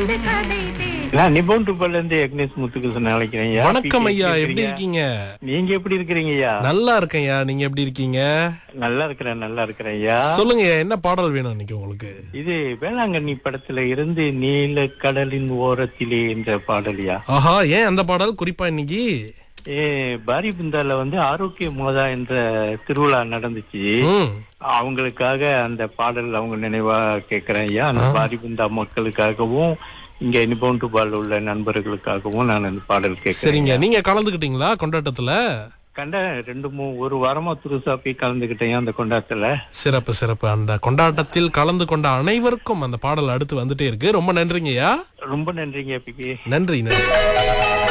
வந்து கதை பேச நான் நிபோன் டுபல்ல இருந்து எக்னேஷ் முத்துகிருஷ்ணன் அழைக்கிறேன் ஐயா. வணக்கம் ஐயா எப்படி எப்படி இருக்கீங்க நீங்க எப்படி இருக்கிறீங்க ஐயா நல்லா இருக்கேன் ஐயா நீங்க எப்படி இருக்கீங்க நல்லா இருக்கிறேன் நல்லா இருக்கிறேன் ஐயா சொல்லுங்க ஐயா, என்ன பாடல் வேணும் இன்னைக்கு உங்களுக்கு இது வேளாங்கண்ணி படத்துல இருந்து நீல கடலின் ஓரத்திலே என்ற பாடலியா ஆஹா ஏன் அந்த பாடல் குறிப்பா இன்னைக்கு ஏ பாரி புந்தால வந்து ஆரோக்கிய மோதா என்ற திருவிழா நடந்துச்சு ம் அவங்களுக்காக அந்த பாடல் அவங்க நினைவா கேக்குறேன் ஐயா அந்த பாரி புந்தா மக்களுக்காகவும் இங்க நிபோன் டுபால் உள்ள நண்பர்களுக்காகவும் நான் அந்த பாடல் கேட்கிறேன் சரிங்க நீங்க கலந்துக்கிட்டீங்களா கொண்டாட்டத்துல கண்ட ரெண்டு மூணு ஒரு வாரமா துருசா போய் கலந்துக்கிட்டேன் அந்த கொண்டாட்டத்துல சிறப்பு சிறப்பு அந்த கொண்டாட்டத்தில் கலந்து கொண்ட அனைவருக்கும் அந்த பாடல் அடுத்து வந்துட்டே இருக்கு ரொம்ப நன்றிங்கய்யா ரொம்ப நன்றிங்க பிகே நன்றி நன்றி